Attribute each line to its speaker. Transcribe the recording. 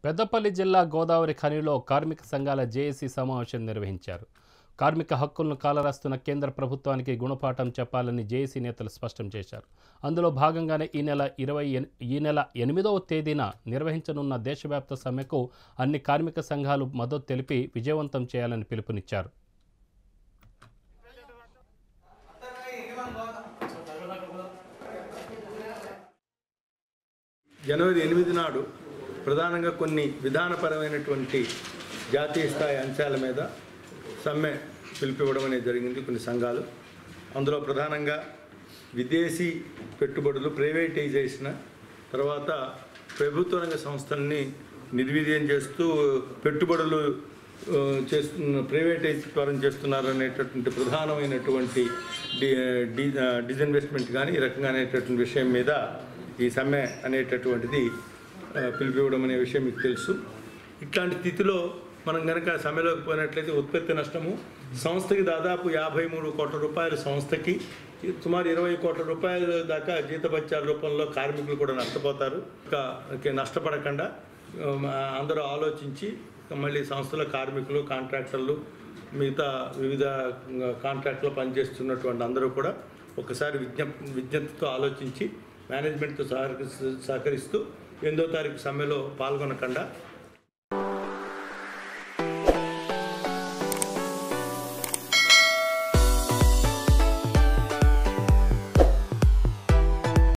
Speaker 1: పెద్దపల్లి జిల్లా గోదావరి ఖనిలో కార్మిక సంఘాల జేఏసీ సమావేశం నిర్వహించారు కార్మిక హక్కులను కాలరాస్తున్న కేంద్ర ప్రభుత్వానికి గుణపాఠం చెప్పాలని జేఏసీ నేతలు స్పష్టం చేశారు అందులో భాగంగానే ఈ నెల ఇరవై ఎన్- ఈ నెల ఎనిమిదవ తేదీన నిర్వహించనున్న దేశవ్యాప్త సమ్మెకు అన్ని కార్మిక సంఘాలు మద్దతు తెలిపి విజయవంతం చేయాలని పిలుపునిచ్చారు
Speaker 2: జనవరి ఎనిమిది నాడు ప్రధానంగా కొన్ని విధానపరమైనటువంటి జాతీయ స్థాయి అంశాల మీద సమ్మె పిలిపివ్వడం అనేది జరిగింది కొన్ని సంఘాలు అందులో ప్రధానంగా విదేశీ పెట్టుబడులు ప్రైవేటైజేషన్ తర్వాత ప్రభుత్వ రంగ సంస్థల్ని నిర్వీర్యం చేస్తూ పెట్టుబడులు ఆ, చేస్తున్న ప్రైవేటైజ్ పరం చేస్తున్నారు అనేటటువంటి ప్రధానమైనటువంటి డి డి డిజిన్వెస్ట్మెంట్ కానీ ఈ రకంగా అనేటటువంటి విషయం మీద ఈ సమ్మె అనేటటువంటిది ఆ, పిలిపివ్వడం అనే విషయం మీకు తెలుసు ఇట్లాంటి స్థితిలో మనం కనుక సమ్మెలోకి పోయినట్లయితే ఉత్పత్తి నష్టము సంస్థకి దాదాపు యాభై మూడు కోట్ల రూపాయల సంస్థకి సుమారు ఇరవై కోట్ల రూపాయల దాకా జీతభత్యాల రూపంలో కార్మికులు కూడా నష్టపోతారు ఇంకా ఇంకా నష్టపడకుండా ఆ, అందరూ ఆలోచించి మళ్ళీ సంస్థల కార్మికులు కాంట్రాక్టర్లు మిగతా వివిధ కాంట్రాక్ట్లో పనిచేస్తున్నటువంటి అందరూ కూడా ఒకసారి విజ్ఞప్ విజ్ఞప్తితో ఆలోచించి మేనేజ్మెంట్తో సహకరిస్తూ సహకరిస్తూ ఎనిమిదో తారీఖు సమ్మెలో పాల్గొనకుండా